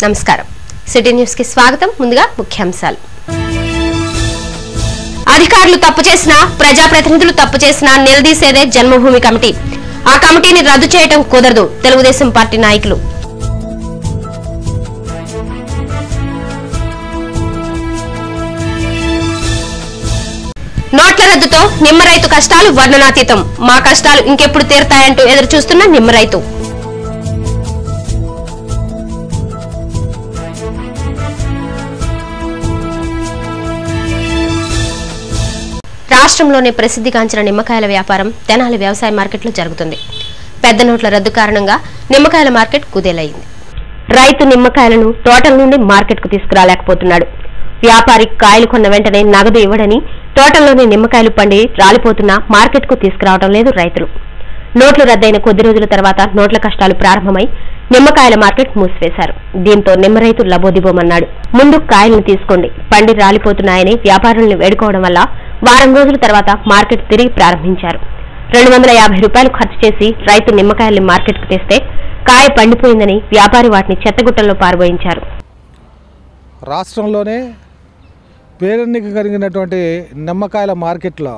నమస్కారం city news కి స్వాగతం ముందుగా ముఖ్యాంశాలు అధికారులు తప్పు చేసినా ప్రజాప్రతినిధులు తప్పు చేసినా నిలదీసేదే జన్మభూమి కమిటీ ఆ కమిటీని రద్దు చేయటం కుదరదు తెలుగుదేశం పార్టీ నాయకులు నోట్ల రద్దుతో నిమ్మ రైతు కష్టాలు వర్ణనాతీతం మా కష్టాలు ఇంకెప్పుడు తీరుతాయంటూ ఎదురు చూస్తున్న నిమ్మ రైతు రాష్ట్రంలోనే ప్రసిద్ధిగాంచిన నిమ్మకాయల వ్యాపారం తెనాలి వ్యవసాయ మార్కెట్లో జరుగుతుంది పెద్ద నోట్ల రద్దు కారణంగా నిమ్మకాయల మార్కెట్ కుదేలైంది రైతు నిమ్మకాయలను తోటల నుండి మార్కెట్కు తీసుకురాలేకపోతున్నాడు వ్యాపారి కాయలు కొన్న వెంటనే నగదు ఇవ్వడని తోటల్లోని నిమ్మకాయలు పండి రాలిపోతున్నా మార్కెట్కు తీసుకురావడం లేదు రైతులు నోట్లు రద్దయిన కొద్ది రోజుల తర్వాత నోట్ల కష్టాలు ప్రారంభమై నిమ్మకాయల మార్కెట్ మూసివేశారు దీంతో నిమ్మ రైతు లబోదిబోమన్నాడు ముందు కాయలను తీసుకోండి పండి రాలిపోతున్నాయని వ్యాపారులను వేడుకోవడం వల్ల వారం రోజుల తర్వాత మార్కెట్ తిరిగి ప్రారంభించారు రెండు వందల యాభై రూపాయలు ఖర్చు చేసి రైతు నిమ్మకాయల్ని మార్కెట్కు తెస్తే కాయ పండిపోయిందని వ్యాపారి వాటిని చెత్తగుట్టల్లో పారబోయించారు రాష్ట్రంలోనే పేరెన్నిక కలిగినటువంటి నిమ్మకాయల మార్కెట్లో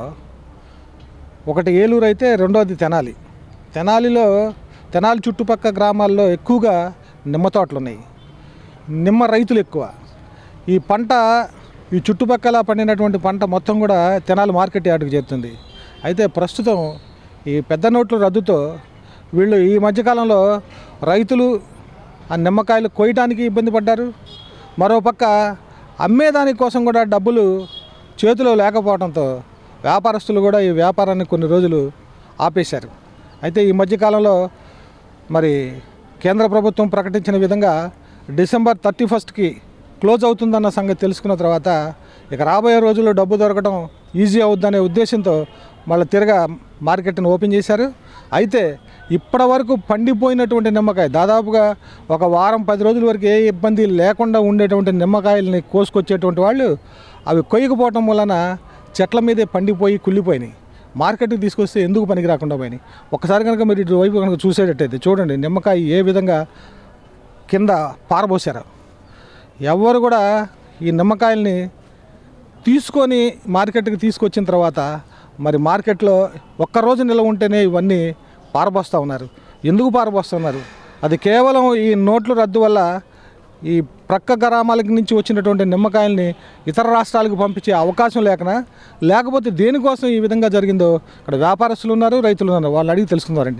ఒకటి ఏలూరు అయితే రెండోది తెనాలి తెనాలిలో తెనాలి చుట్టుపక్కల గ్రామాల్లో ఎక్కువగా నిమ్మ తోటలు ఉన్నాయి నిమ్మ రైతులు ఎక్కువ ఈ పంట ఈ చుట్టుపక్కల పండినటువంటి పంట మొత్తం కూడా తెనాలి మార్కెట్ యార్డుకు చేరుతుంది అయితే ప్రస్తుతం ఈ పెద్ద నోట్ల రద్దుతో వీళ్ళు ఈ మధ్యకాలంలో రైతులు ఆ నిమ్మకాయలు కోయటానికి ఇబ్బంది పడ్డారు మరోపక్క అమ్మేదాని కోసం కూడా డబ్బులు చేతిలో లేకపోవడంతో వ్యాపారస్తులు కూడా ఈ వ్యాపారాన్ని కొన్ని రోజులు ఆపేశారు అయితే ఈ మధ్యకాలంలో మరి కేంద్ర ప్రభుత్వం ప్రకటించిన విధంగా డిసెంబర్ థర్టీ ఫస్ట్కి క్లోజ్ అవుతుందన్న సంగతి తెలుసుకున్న తర్వాత ఇక రాబోయే రోజుల్లో డబ్బు దొరకడం ఈజీ అవుద్దనే ఉద్దేశంతో మళ్ళీ తిరగా మార్కెట్ని ఓపెన్ చేశారు అయితే ఇప్పటి వరకు పండిపోయినటువంటి నిమ్మకాయ దాదాపుగా ఒక వారం పది రోజుల వరకు ఏ ఇబ్బంది లేకుండా ఉండేటువంటి నిమ్మకాయలని కోసుకొచ్చేటువంటి వాళ్ళు అవి కొయ్యకపోవటం వలన చెట్ల మీదే పండిపోయి కుళ్ళిపోయినాయి మార్కెట్కి తీసుకొస్తే ఎందుకు పనికి రాకుండా పోయినాయి ఒకసారి కనుక మీరు ఇటు వైపు కనుక చూసేటట్టయితే చూడండి నిమ్మకాయ ఏ విధంగా కింద పారబోసారు ఎవరు కూడా ఈ నిమ్మకాయల్ని తీసుకొని మార్కెట్కి తీసుకొచ్చిన తర్వాత మరి మార్కెట్లో ఒక్కరోజు నిల్వ ఉంటేనే ఇవన్నీ పారబోస్తూ ఉన్నారు ఎందుకు పారబోస్తున్నారు అది కేవలం ఈ నోట్ల రద్దు వల్ల ఈ ప్రక్క గ్రామాలకి నుంచి వచ్చినటువంటి నిమ్మకాయల్ని ఇతర రాష్ట్రాలకు పంపించే అవకాశం లేకనా లేకపోతే దేనికోసం ఈ విధంగా జరిగిందో ఇక్కడ వ్యాపారస్తులు ఉన్నారు రైతులు ఉన్నారు వాళ్ళు అడిగి తెలుసుకున్నారండి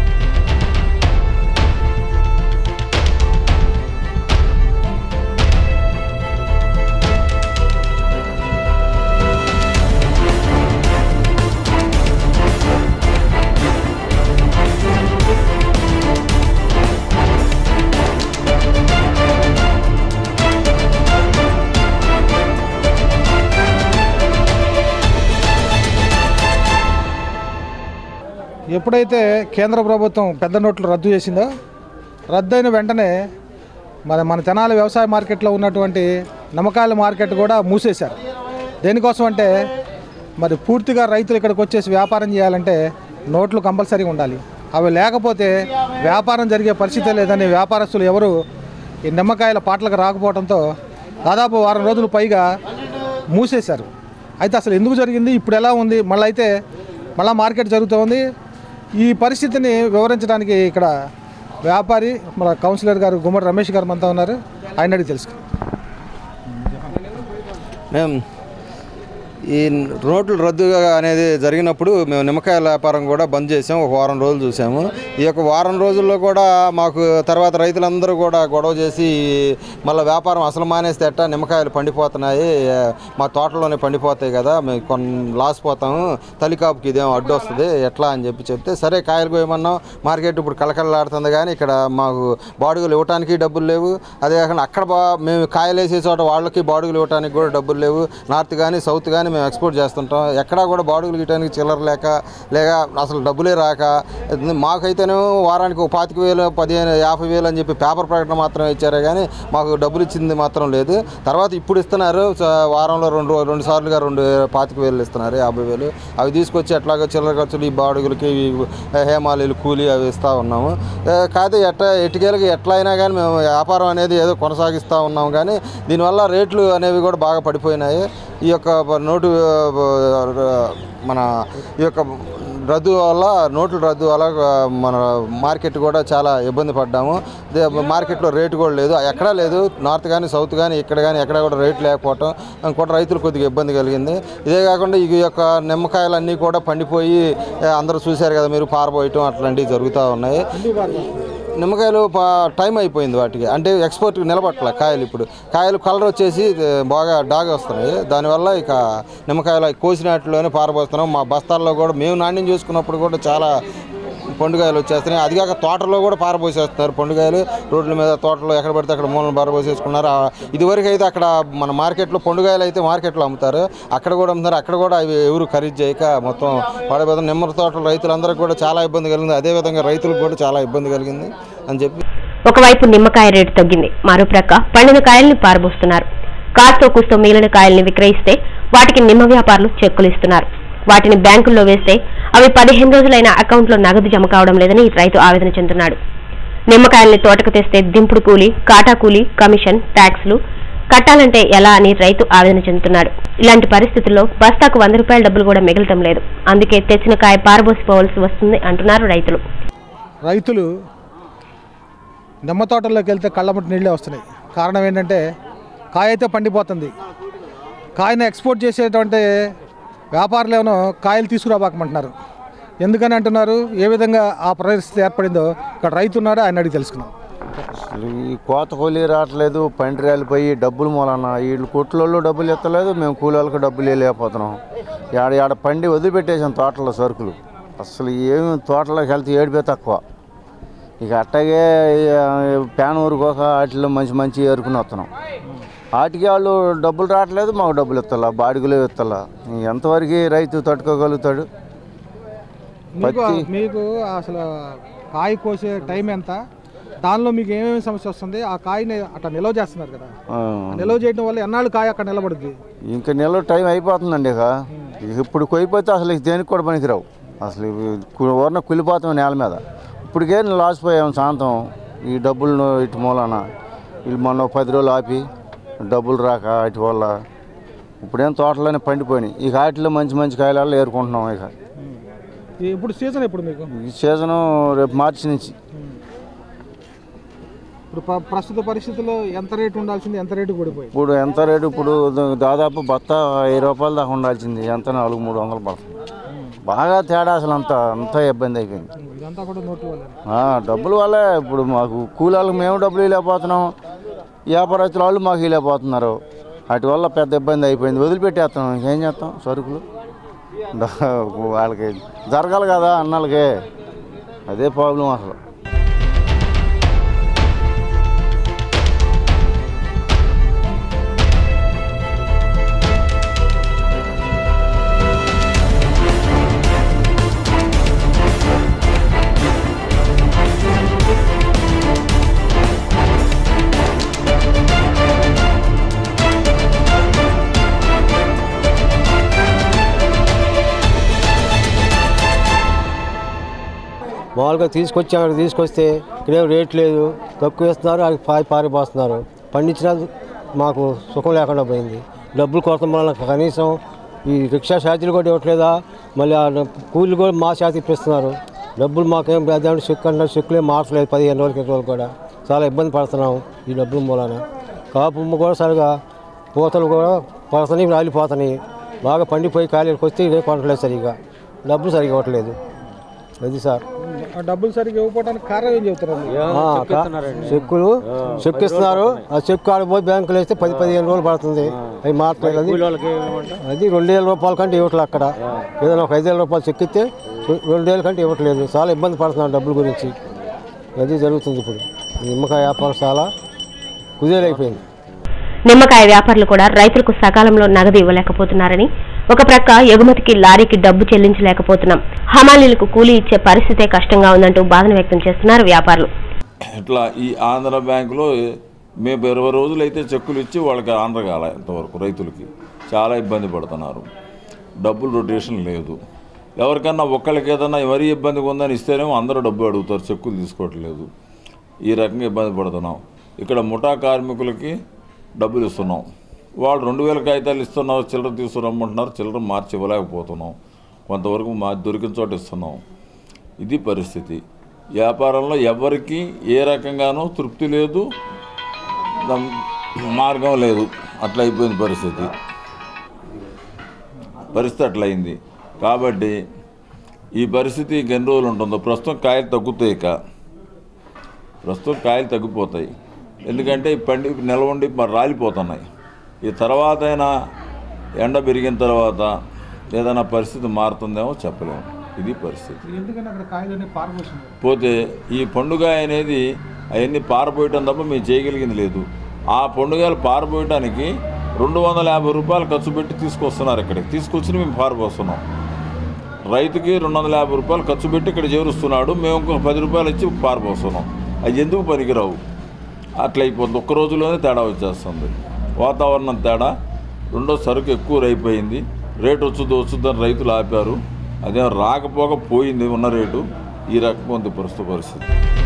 ఎప్పుడైతే కేంద్ర ప్రభుత్వం పెద్ద నోట్లు రద్దు చేసిందో రద్దు అయిన వెంటనే మరి మన తెనాలి వ్యవసాయ మార్కెట్లో ఉన్నటువంటి నిమ్మకాయల మార్కెట్ కూడా మూసేశారు దేనికోసం అంటే మరి పూర్తిగా రైతులు ఇక్కడికి వచ్చేసి వ్యాపారం చేయాలంటే నోట్లు కంపల్సరీగా ఉండాలి అవి లేకపోతే వ్యాపారం జరిగే పరిస్థితే లేదని వ్యాపారస్తులు ఎవరు ఈ నిమ్మకాయల పాటలకు రాకపోవడంతో దాదాపు వారం రోజులు పైగా మూసేశారు అయితే అసలు ఎందుకు జరిగింది ఇప్పుడు ఎలా ఉంది మళ్ళీ అయితే మళ్ళీ మార్కెట్ జరుగుతోంది ఈ పరిస్థితిని వివరించడానికి ఇక్కడ వ్యాపారి మన కౌన్సిలర్ గారు గుమ్మడి రమేష్ గారు మనతో ఉన్నారు ఆయన అడిగి తెలుసుకో మేము ఈ రోడ్లు రద్దు అనేది జరిగినప్పుడు మేము నిమ్మకాయల వ్యాపారం కూడా బంద్ చేసాం ఒక వారం రోజులు చూసాము ఈ యొక్క వారం రోజుల్లో కూడా మాకు తర్వాత రైతులందరూ కూడా గొడవ చేసి మళ్ళీ వ్యాపారం అసలు మానేస్తే ఎట్టా నిమ్మకాయలు పండిపోతున్నాయి మా తోటలోనే పండిపోతాయి కదా మేము కొన్ని లాస్ పోతాము తలికాపుకి ఇదేం అడ్డు వస్తుంది ఎట్లా అని చెప్పి చెప్తే సరే కాయలు కోయమన్నాం మార్కెట్ ఇప్పుడు కలకలలాడుతుంది కానీ ఇక్కడ మాకు బాడుగులు ఇవ్వడానికి డబ్బులు లేవు అదే కాకుండా అక్కడ బా మేము కాయలు వేసే చోట వాళ్ళకి బాడుగులు ఇవ్వడానికి కూడా డబ్బులు లేవు నార్త్ కానీ సౌత్ కానీ మేము ఎక్స్పోర్ట్ చేస్తుంటాం ఎక్కడా కూడా బాడుగులు గియటానికి చిల్లర లేక లేక అసలు డబ్బులే రాక మాకైతేనేమో వారానికి ఒక పాతిక వేలు పదిహేను యాభై వేలు అని చెప్పి పేపర్ ప్రకటన మాత్రం ఇచ్చారే కానీ మాకు డబ్బులు ఇచ్చింది మాత్రం లేదు తర్వాత ఇప్పుడు ఇస్తున్నారు స- వారంలో రెండు రెండు సార్లుగా రెండు పాతిక వేలు ఇస్తున్నారు యాభై వేలు అవి తీసుకొచ్చి ఎట్లాగో చిల్లర ఖర్చులు ఈ బాడుగులకి ఈ హేమాలీలు కూలీ అవి ఇస్తూ ఉన్నాము ఏ, కాదు ఎట్లా ఎటుకేలకి ఎట్లా అయినా కానీ మేము వ్యాపారం అనేది ఏదో కొనసాగిస్తూ ఉన్నాం కానీ దీనివల్ల రేట్లు అనేవి కూడా బాగా పడిపోయినాయి ఈ యొక్క నోటు ఆ, మన ఈ యొక్క రద్దు వల్ల నోట్ల రద్దు వల్ల ఆ, మన మార్కెట్ కూడా చాలా ఇబ్బంది పడ్డాము ఇదే మార్కెట్లో రేటు కూడా లేదు ఎక్కడా లేదు నార్త్ కానీ సౌత్ కానీ ఇక్కడ కానీ ఎక్కడ కూడా రేటు లేకపోవటం కూడా రైతులు కొద్దిగా ఇబ్బంది కలిగింది ఇదే కాకుండా ఈ యొక్క నిమ్మకాయలన్నీ కూడా పండిపోయి ఆ, అందరూ చూశారు కదా మీరు పారబోయటం అట్లాంటివి జరుగుతూ ఉన్నాయి నిమ్మకాయలు పా- టైం అయిపోయింది వాటికి అంటే ఎక్స్పోర్ట్ నిలబట్ల కాయలు ఇప్పుడు కాయలు కలర్ వచ్చేసి ఏ, బాగా డాగ్ వస్తున్నాయి దానివల్ల ఇక నిమ్మకాయలు కోసినట్లోనే పారబోస్తున్నాం మా బస్తాల్లో కూడా మేము నాణ్యం చూసుకున్నప్పుడు కూడా చాలా పండుగాయలు వచ్చేస్తున్నాయి అది కాక తోటలో కూడా పారబోసేస్తున్నారు పండుగాయలు రోడ్ల మీద తోటలో ఎక్కడ పడితే అక్కడ మూలను పారబోసేసుకున్నారు ఆ, ఇదివరకు అయితే అక్కడ మన మార్కెట్లో పండుగాయలు అయితే మార్కెట్లో అమ్ముతారు అక్కడ కూడా అమ్ముతారు అక్కడ కూడా అవి ఎవరు ఖరీదు చేయక మొత్తం పడిపోతాం నిమ్మ తోటల రైతులందరికీ కూడా చాలా ఇబ్బంది కలిగింది అదేవిధంగా రైతులకు కూడా చాలా ఇబ్బంది కలిగింది అని చెప్పి ఒకవైపు నిమ్మకాయ రేటు తగ్గింది మరో ప్రక్క పండిన కాయల్ని పారబోస్తున్నారు కాస్తో కూస్తో మిగిలిన కాయల్ని విక్రయిస్తే వాటికి నిమ్మ వ్యాపారులు చెక్కులు ఇస్తున్నారు వాటిని బ్యాంకుల్లో వేస్తే అవి పదిహేను రోజులైన అకౌంట్లో నగదు జమ కావడం లేదని రైతు ఆవేదన చెందుతున్నాడు నిమ్మకాయల్ని తోటకు తెస్తే దింపుడు కూలి కాటా కూలి కమిషన్ ట్యాక్స్లు కట్టాలంటే ఎలా అని రైతు ఆవేదన చెందుతున్నాడు ఇలాంటి పరిస్థితుల్లో బస్తాకు వంద రూపాయల డబ్బులు కూడా మిగలటం లేదు అందుకే తెచ్చిన కాయ పారబోసిపోవలసి వస్తుంది అంటున్నారు రైతులు రైతులు నిమ్మ తోటల్లోకి వెళ్తే కళ్ళమటి నీళ్ళే వస్తున్నాయి కారణం ఏంటంటే కాయ అయితే పండిపోతుంది కాయను ఎక్స్పోర్ట్ చేసేటువంటి వ్యాపారులు ఏమో కాయలు తీసుకురాబాకమంటున్నారు ఎందుకని అంటున్నారు ఏ విధంగా ఆ పరిస్థితి ఏర్పడిందో ఇక్కడ రైతు ఉన్నాడో ఆయన అడిగి తెలుసుకున్నాం అసలు ఈ కోత కూలీ రావట్లేదు పంట రాలిపోయి డబ్బులు మూలన వీళ్ళు కొట్లలో డబ్బులు ఎత్తలేదు మేము కూలీలకు డబ్బులు వేయలేకపోతున్నాం ఆడ ఆడ పండి వదిలిపెట్టేసాం తోటలో సరుకులు అసలు ఏమి తోటలోకి వెళ్తే ఏడిపే తక్కువ ఇక అట్టాగే ప్యాన్ ఊరుకోక వాటిలో మంచి మంచి ఏరుకుని వస్తున్నాం వాటికి వాళ్ళు డబ్బులు రావట్లేదు మాకు డబ్బులు ఇస్తలా బాడిగలు ఇస్తలా ఎంతవరకు రైతు తట్టుకోగలుగుతాడు మీకు పత్తి- మీకు అసలు కాయ కోసే టైం ఎంత దానిలో మీకు ఏమేమి సమస్య వస్తుంది ఆ కాయని అట్లా నిల్వ చేస్తున్నారు కదా ఆ. ఆ నిల్వ చేయడం వల్ల ఎన్నాళ్ళు కాయ అక్కడ నిలబడుద్ది ఇంకా నెల టైం అయిపోతుందండి ఇక ఇక ఇప్పుడు కొయిపోతే అసలు ఇక దేనికి కూడా పనికిరావు అసలు ఇవి కు- ఊరన కులిపోతాం నేల మీద ఇప్పటికే లాస్ పోయాం శాంతం ఈ డబ్బులు ఇటు మూలన వీళ్ళు మొన్న పది రోజులు ఆపి డబ్బులు రాక ఇటు వల్ల ఇప్పుడేం తోటలోనే పండిపోయినాయి ఇక వాటిలో మంచి మంచి కాయలలో ఏరుకుంటున్నాం ఇక ఈ- ఇప్పుడు సీజన్ ఎప్పుడు మీకు ఈ సీజను రేపు మార్చి నుంచి ఇప్పుడు ప్ర- ప్రస్తుత పరిస్థితుల్లో ఎంత రేటు ఉండాల్సింది ఎంత రేటు కూడిపోయి ఇప్పుడు ఎంత రేటు ఇప్పుడు దా- దాదాపు బత్త వెయ్యి రూపాయల దాకా ఉండాల్సింది ఎంత నాలుగు మూడు వందలు పడుతుంది బాగా తేడా అసలు అంత అంతా ఇబ్బంది అయిపోయింది ఇదంతా కూడా నోట్ల వల్ల ఆ, డబ్బుల వల్లే ఇప్పుడు మాకు కూలీలకు మేము డబ్బులు ఇవ్వలేకపోతున్నాం వ్యాపారస్తుల వాళ్ళు మాకు ఇవ్వలేకపోతున్నారు వాటి వల్ల పెద్ద ఇబ్బంది అయిపోయింది వదిలిపెట్టేస్తాం ఇంకేం చేస్తాం సరుకులు ద- వాళ్ళకి జరగాలి కదా అన్నలకి అదే ప్రాబ్లం అసలు మామూలుగా తీసుకొచ్చి అక్కడ తీసుకొస్తే ఇక్కడేం రేట్ లేదు తక్కువ ఇస్తున్నారు అది పారి పారిపోస్తున్నారు పండించిన మాకు సుఖం లేకుండా పోయింది డబ్బులు కొరత వల్ల కనీసం ఈ రిక్షా ఛార్జీలు కూడా ఇవ్వట్లేదా మళ్ళీ ఆ కూలీలు కూడా మా చేతి ఇప్పిస్తున్నారు డబ్బులు మాకేం దాంట్లో చెక్కు అంటే చెక్కులు ఏం మార్చలేదు పదిహేను రోజులకి ఇరవై రోజులు కూడా చాలా ఇబ్బంది పడుతున్నాం ఈ డబ్బుల మూలాన కాపు కూడా సరిగా పూతలు కూడా పడుతున్నాయి రాలిపోతున్నాయి బాగా పండిపోయి ఖాళీలకు వస్తే ఇదే కొనట్లేదు సరిగా డబ్బులు సరిగా ఇవ్వట్లేదు అది సార్ ఆ డబ్బులు సరిగ్గా ఇవ్వకపోవడానికి కారణం ఏం చెబుతారు ఆ, కా- చెక్కులు చెక్కు ఇస్తున్నారు ఆ చెక్కు ఆడ పోయి బ్యాంకులో వేస్తే పది పదిహేను రోజులు పడుతుంది అవి మాత్రమే అది అది రెండు వేల రూపాయల కంటే ఇవ్వట్లేదు అక్కడ ఏదైనా ఒక ఐదు వేల రూపాయలు చెక్ ఇస్తే రె- రెండు వేల కంటే ఇవ్వట్లేదు చాలా ఇబ్బంది పడుతున్నాం డబ్బుల గురించి అది జరుగుతుంది ఇప్పుడు ఈ నిమ్మకాయ వ్యాపారం చాలా కుదేలైపోయింది నిమ్మకాయ వ్యాపారులు కూడా రైతులకు సకాలంలో నగదు ఇవ్వలేకపోతున్నారని ఒక ప్రక్క ఎగుమతికి లారీకి డబ్బు చెల్లించలేకపోతున్నాం హమాలీలకు కూలీ ఇచ్చే పరిస్థితే కష్టంగా ఉందంటూ బాధను వ్యక్తం చేస్తున్నారు వ్యాపారులు ఇట్లా ఈ ఆంధ్ర బ్యాంకులో మేము ఇరవై రోజులు అయితే చెక్కులు ఇచ్చి వాళ్ళకి ఆంధ్ర కాల ఇంతవరకు రైతులకి చాలా ఇబ్బంది పడుతున్నారు డబ్బులు రొటేషన్ లేదు ఎవరికన్నా ఒక్కళ్ళకి ఏదన్నా మరీ ఇబ్బందిగా ఉందని ఇస్తేనేమో అందరూ డబ్బు అడుగుతారు చెక్కులు తీసుకోవట్లేదు ఈ రకంగా ఇబ్బంది పడుతున్నాం ఇక్కడ ముఠా కార్మికులకి డబ్బులు ఇస్తున్నాం వాళ్ళు రెండు వేల కాగితాలు ఇస్తున్నారు చిల్లర తీసుకురమ్మంటున్నారు చిల్లర మార్చి ఇవ్వలేకపోతున్నాం కొంతవరకు మా దొరికిన చోట ఇస్తున్నాం ఇది పరిస్థితి వ్యాపారంలో ఎవరికి ఏ రకంగానూ తృప్తి లేదు దం- మార్గం లేదు అట్లా అయిపోయింది పరిస్థితి పరిస్థితి అట్లా అయింది కాబట్టి ఈ పరిస్థితి ఇంకెన్ని రోజులు ఉంటుందో ప్రస్తుతం కాయలు తగ్గుతాయి ఇక ప్రస్తుతం కాయలు తగ్గిపోతాయి ఎందుకంటే ఈ పండి నిలవండి మరి రాలిపోతున్నాయి ఈ తర్వాత అయినా ఎండ పెరిగిన తర్వాత ఏదైనా పరిస్థితి మారుతుందేమో చెప్పలేము ఇది పరిస్థితి ఎందుకంటే అక్కడ కాయలన్నీ పారబోసింది పోతే ఈ పండుగ అనేది అవన్నీ పారబోయటం తప్ప మేము చేయగలిగింది లేదు ఆ పండుగలు పారబోయటానికి రెండు వందల యాభై రూపాయలు ఖర్చు పెట్టి తీసుకొస్తున్నారు ఇక్కడికి తీసుకొచ్చి మేము పారబోస్తున్నాం రైతుకి రెండు వందల యాభై రూపాయలు ఖర్చు పెట్టి ఇక్కడ చేరుస్తున్నాడు మేము ఇంకొక పది రూపాయలు ఇచ్చి పారబోస్తున్నాం అవి ఎందుకు పనికిరావు అట్లా అయిపోతుంది ఒక్క రోజులోనే తేడా వచ్చేస్తుంది వాతావరణం తేడా రెండో సరుకు ఎక్కువ అయిపోయింది రేటు వచ్చుద్దు వచ్చుద్దని రైతులు ఆపారు అదేం రాకపోక పోయింది ఉన్న రేటు ఈ రకంగా ఉంది ప్రస్తుత పరిస్థితి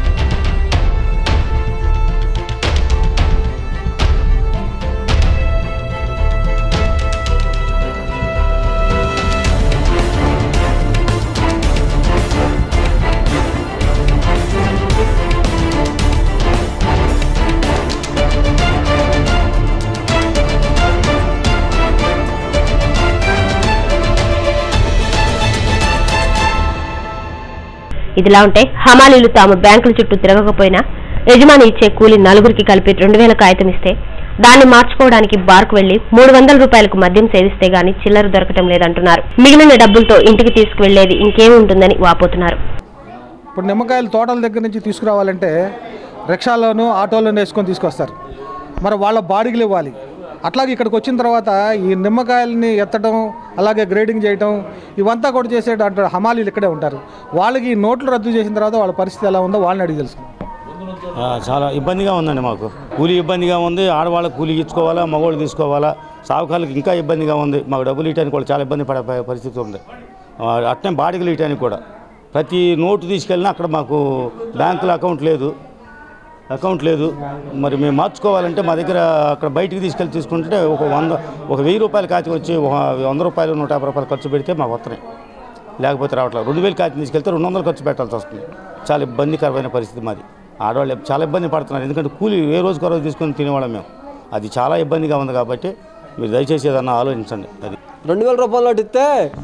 ఇదిలా ఉంటే హమాలీలు తాము బ్యాంకుల చుట్టూ తిరగకపోయినా యజమాని ఇచ్చే కూలి నలుగురికి కలిపి రెండు వేల కాగితం ఇస్తే దాన్ని మార్చుకోవడానికి బార్కు వెళ్లి మూడు వందల రూపాయలకు మద్యం సేవిస్తే గాని చిల్లర దొరకటం లేదంటున్నారు మిగిలిన డబ్బులతో ఇంటికి తీసుకువెళ్లేది ఇంకేముంటుందని వాపోతున్నారు ఇప్పుడు నిమ్మకాయలు తోటల దగ్గర నుంచి తీసుకురావాలంటే రిక్షాలోను ఆటోలోను వేసుకొని తీసుకొస్తారు మరి వాళ్ళ బాడీలు ఇవ్వాలి అట్లాగే ఇక్కడికి వచ్చిన తర్వాత ఈ నిమ్మకాయలని ఎత్తడం అలాగే గ్రేడింగ్ చేయటం ఇవంతా కూడా చేసే అంటే హమాలీలు ఇక్కడే ఉంటారు వాళ్ళకి ఈ నోట్లు రద్దు చేసిన తర్వాత వాళ్ళ పరిస్థితి ఎలా ఉందో వాళ్ళని అడిగి తెలుసుకుందాం ఆ, చాలా ఇబ్బందిగా ఉందండి మాకు కూలీ ఇబ్బందిగా ఉంది ఆడవాళ్ళకి కూలీ ఇచ్చుకోవాలా మగవాళ్ళు తీసుకోవాలా సాగుకారులకు ఇంకా ఇబ్బందిగా ఉంది మాకు డబ్బులు ఇవ్వడానికి కూడా చాలా ఇబ్బంది పడే ప- పరిస్థితి ఉంది ఆ, అట్నే బాడిగలు ఇవ్వడానికి కూడా ప్రతి నోటు తీసుకెళ్ళినా అక్కడ మాకు బ్యాంకులో అకౌంట్ లేదు అకౌంట్ లేదు మరి మేము మార్చుకోవాలంటే మా దగ్గర అక్కడ బయటికి తీసుకెళ్ళి తీసుకుంటే ఒక వంద ఒక వెయ్యి రూపాయల కాచి వచ్చి ఒక వంద రూపాయలు నూట యాభై రూపాయలు ఖర్చు పెడితే మాకు వస్తున్నాయి లేకపోతే రావట్లేదు రెండు వేలు కాచి తీసుకెళ్తే రెండు వందలు ఖర్చు పెట్టాల్సి వస్తుంది చాలా ఇబ్బందికరమైన పరిస్థితి మాది ఆడవాళ్ళు చాలా ఇబ్బంది పడుతున్నారు ఎందుకంటే కూలి ఏ రోజుకు రోజు తీసుకొని తినేవాళ్ళం మేము అది చాలా ఇబ్బందిగా ఉంది కాబట్టి మీరు దయచేసి ఏదన్నా ఆలోచించండి అది రెండు వేల రూపాయల నోటు ఇస్తే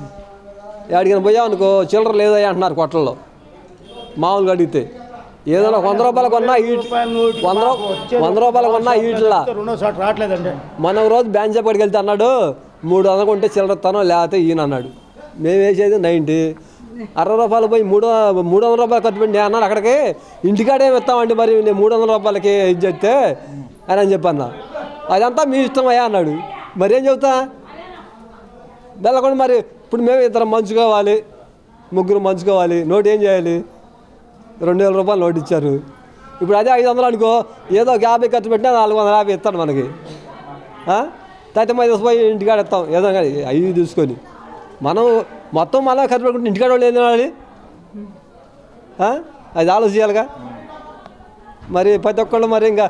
అడిగిన పోయా అనుకో చిల్లర లేదయ్యా అంటున్నారు కొట్టల్లో మామూలుగా అడిగితే ఏదైనా వంద రూపాయలు కొన్నా ఈ వంద రూ- వంద రూపాయలు కొన్నా ఈట్లా రెండో చోట రావట్లేదండి మన ఒక రోజు బ్యాంక్ చెప్పడికి వెళ్తే అన్నాడు మూడు వందలు కొంటే చిల్లర ఇస్తాను లేకపోతే ఈయన అన్నాడు మేము వేసేది నైంటీ అరవై రూపాయలు పోయి మూడు మూడు వందల రూపాయలు ఖర్చు పెట్టి నేను అన్నాను అక్కడికి ఇంటికాడే ఇస్తామండి మరి నేను మూడు వందల రూపాయలకి ఇది చెప్తే అని అని చెప్పన్నా అదంతా మీ ఇష్టం అయ్యా అన్నాడు మరి ఏం చెబుతా వెళ్ళకుండా మరి ఇప్పుడు మేము ఇద్దరం మంచుకోవాలి ముగ్గురు మంచుకోవాలి నోటు ఏం చేయాలి రెండు వేల రూపాయలు నోటు ఇచ్చారు ఇప్పుడు అదే ఐదు వందలు అనుకో ఏదో ఒక యాభై ఖర్చు పెట్టినా నాలుగు వందల యాభై ఇస్తాడు మనకి అయితే మరి పోయి ఇంటికాడ ఇస్తాం ఏదో కానీ అవి తీసుకొని మనం మొత్తం మళ్ళీ ఖర్చు పెట్టుకుంటే ఇంటికాడ వాళ్ళు ఏం తినాలి ఆ? అది ఆలోచించాలిగా మరి ప్రతి ఒక్కళ్ళు మరి ఇంకా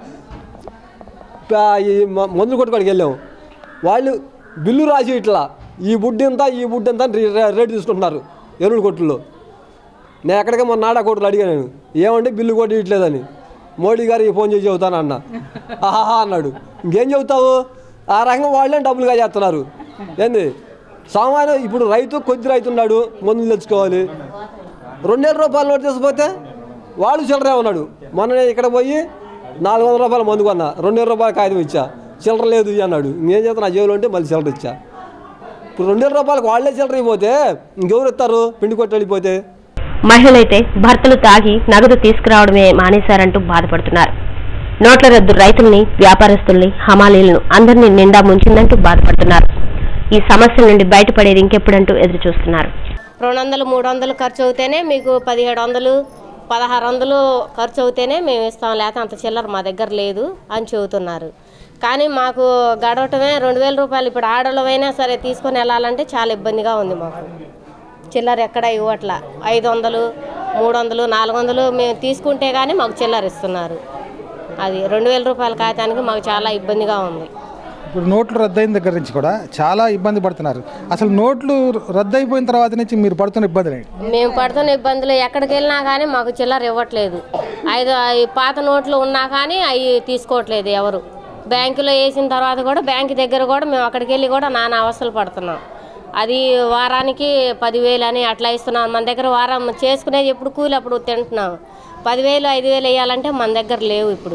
ప- ఈ మ- మందులు కొట్టుకోడికి వెళ్ళాము వాళ్ళు బిల్లు రాసి ఇట్లా ఈ బుడ్డి ఎంత ఈ బుడ్డి ఎంత అని రే- రేటు తీసుకుంటున్నారు ఎరువుల కొట్టుల్లో నేను ఎక్కడికి మొన్న నాడా కొట్టులు అడిగాను ఏమంటే బిల్లు కొట్టి ఇట్లేదని మోడీ గారికి ఫోన్ చేసి చెబుతాను అన్న ఆహాహా అన్నాడు ఇంకేం చెబుతావు ఆ రకంగా వాళ్ళే డబ్బులుగా చేస్తున్నారు ఏంది సామాన్య ఇప్పుడు రైతు కొద్ది రైతు ఉన్నాడు మందులు తెచ్చుకోవాలి రెండు వేల రూపాయల నోటు తీసుకుపోతే వాడు చిల్లరే ఉన్నాడు మొన్న నేను ఇక్కడ పోయి నాలుగు వందల రూపాయల మందు కొన్నా రెండు వేల రూపాయల కాగితం ఇచ్చా చిల్లర లేదు ఇయ్యి అన్నాడు ఇంకేం చేస్తా నా జేబులో ఉంటే మళ్ళీ చిల్లర ఇచ్చా ఇప్పుడు రెండు వేల రూపాయలకు వాళ్ళే చిల్లర ఇవ్వకపోతే ఇంకెవరు ఇస్తారు పిండి కొట్టి వెళ్ళిపోతే మహిళలైతే భర్తలు తాగి నగదు తీసుకురావడమే మానేశారంటూ బాధపడుతున్నారు నోట్ల రద్దు రైతుల్ని వ్యాపారస్తుల్ని హమాలీలను అందరినీ నిండా ముంచిందంటూ బాధపడుతున్నారు ఈ సమస్యల నుండి బయటపడేది ఇంకెప్పుడంటూ ఎదురు చూస్తున్నారు రెండు వందలు మూడు వందలు ఖర్చు అవుతేనే మీకు పదిహేడు వందలు పదహారు వందలు ఖర్చు అవుతేనే మేము ఇస్తాం లేకపోతే అంత చిల్లర మా దగ్గర లేదు అని చెబుతున్నారు కానీ మాకు గడవటమే రెండు వేల రూపాయలు ఇప్పుడు ఆడలమైనా సరే తీసుకొని వెళ్ళాలంటే చాలా ఇబ్బందిగా ఉంది మాకు చిల్లర ఎక్కడ ఇవ్వట్లా ఐదు వందలు మూడు వందలు నాలుగు వందలు మేము తీసుకుంటే కానీ మాకు చిల్లర ఇస్తున్నారు అది రెండు వేల రూపాయల కాగితానికి మాకు చాలా ఇబ్బందిగా ఉంది ఇప్పుడు నోట్లు రద్దయిన దగ్గర నుంచి కూడా చాలా ఇబ్బంది పడుతున్నారు అసలు నోట్లు రద్దయిపోయిన తర్వాత నుంచి మీరు పడుతున్న ఇబ్బందులు ఏంటి మేము పడుతున్న ఇబ్బందులు ఎక్కడికి వెళ్ళినా కానీ మాకు చిల్లర ఇవ్వట్లేదు ఐదు ఈ పాత నోట్లు ఉన్నా కానీ అవి తీసుకోవట్లేదు ఎవరు బ్యాంకులో వేసిన తర్వాత కూడా బ్యాంక్ దగ్గర కూడా మేము అక్కడికి వెళ్ళి కూడా నానా అవస్థలు పడుతున్నాం అది వారానికి పదివేలు అని అట్లా ఇస్తున్నాం మన దగ్గర వారం చేసుకునేది ఎప్పుడు కూలి అప్పుడు తింటున్నాం పదివేలు ఐదు వేలు వేయాలంటే మన దగ్గర లేవు ఇప్పుడు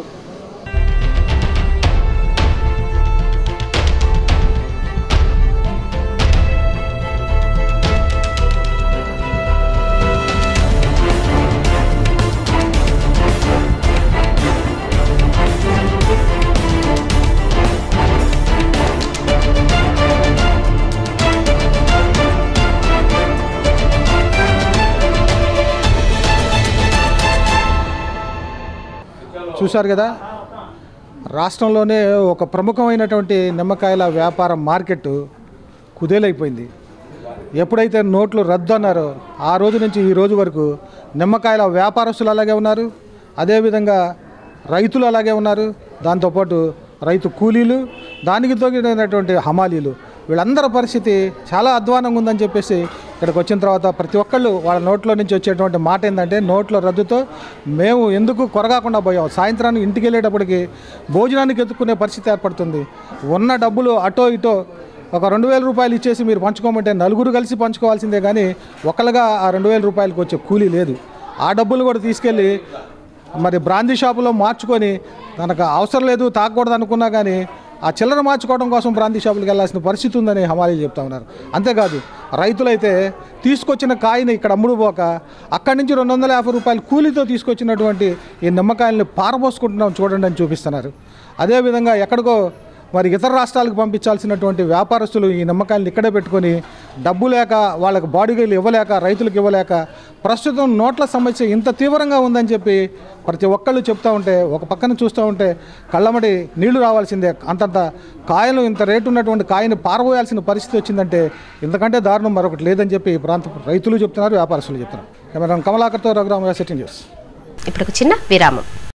చూశారు కదా రాష్ట్రంలోనే ఒక ప్రముఖమైనటువంటి నిమ్మకాయల వ్యాపార మార్కెట్ కుదేలైపోయింది ఎప్పుడైతే నోట్లు రద్దు అన్నారో ఆ రోజు నుంచి ఈ రోజు వరకు నిమ్మకాయల వ్యాపారస్తులు అలాగే ఉన్నారు అదేవిధంగా రైతులు అలాగే ఉన్నారు దాంతోపాటు రైతు కూలీలు దానికి తోగినటువంటి హమాలీలు వీళ్ళందరి పరిస్థితి చాలా అధ్వానంగా ఉందని చెప్పేసి ఇక్కడికి వచ్చిన తర్వాత ప్రతి ఒక్కళ్ళు వాళ్ళ నోట్లో నుంచి వచ్చేటువంటి మాట ఏంటంటే నోట్ల రద్దుతో మేము ఎందుకు కొరగాకుండా పోయాం సాయంత్రానికి ఇంటికి వెళ్ళేటప్పటికి భోజనానికి ఎత్తుకునే పరిస్థితి ఏర్పడుతుంది ఉన్న డబ్బులు అటో ఇటో ఒక రెండు వేల రూపాయలు ఇచ్చేసి మీరు పంచుకోమంటే నలుగురు కలిసి పంచుకోవాల్సిందే కానీ ఒకళ్ళగా ఆ రెండు వేల రూపాయలకు వచ్చే కూలీ లేదు ఆ డబ్బులు కూడా తీసుకెళ్ళి మరి బ్రాందీ షాపులో మార్చుకొని తనకు అవసరం లేదు తాగకూడదు అనుకున్నా కానీ ఆ చిల్లర మార్చుకోవడం కోసం బ్రాందీ షాపులకు వెళ్ళాల్సిన పరిస్థితి ఉందని హమాలీలు చెప్తా ఉన్నారు అంతేకాదు రైతులైతే తీసుకొచ్చిన కాయని ఇక్కడ అమ్ముడు పోక అక్కడి నుంచి రెండు వందల యాభై రూపాయలు కూలీతో తీసుకొచ్చినటువంటి ఈ నిమ్మకాయల్ని పారబోసుకుంటున్నాం చూడండి అని చూపిస్తున్నారు అదేవిధంగా ఎక్కడికో మరి ఇతర రాష్ట్రాలకు పంపించాల్సినటువంటి వ్యాపారస్తులు ఈ నిమ్మకాయలను ఇక్కడే పెట్టుకొని డబ్బు లేక వాళ్ళకి బాడీగీలు ఇవ్వలేక రైతులకు ఇవ్వలేక ప్రస్తుతం నోట్ల సమస్య ఇంత తీవ్రంగా ఉందని చెప్పి ప్రతి ఒక్కళ్ళు చెప్తూ ఉంటే ఒక పక్కన చూస్తూ ఉంటే కళ్ళమడి నీళ్లు రావాల్సిందే అంతంత కాయలు ఇంత రేటు ఉన్నటువంటి కాయని పారబోయాల్సిన పరిస్థితి వచ్చిందంటే ఇంతకంటే దారుణం మరొకటి లేదని చెప్పి ఈ ప్రాంత రైతులు చెప్తున్నారు వ్యాపారస్తులు చెప్తున్నారు కెమెరా కమలాకర్తో రఘురామ సెట్టింగ్ న్యూస్ ఇప్పుడు ఒక చిన్న విరామం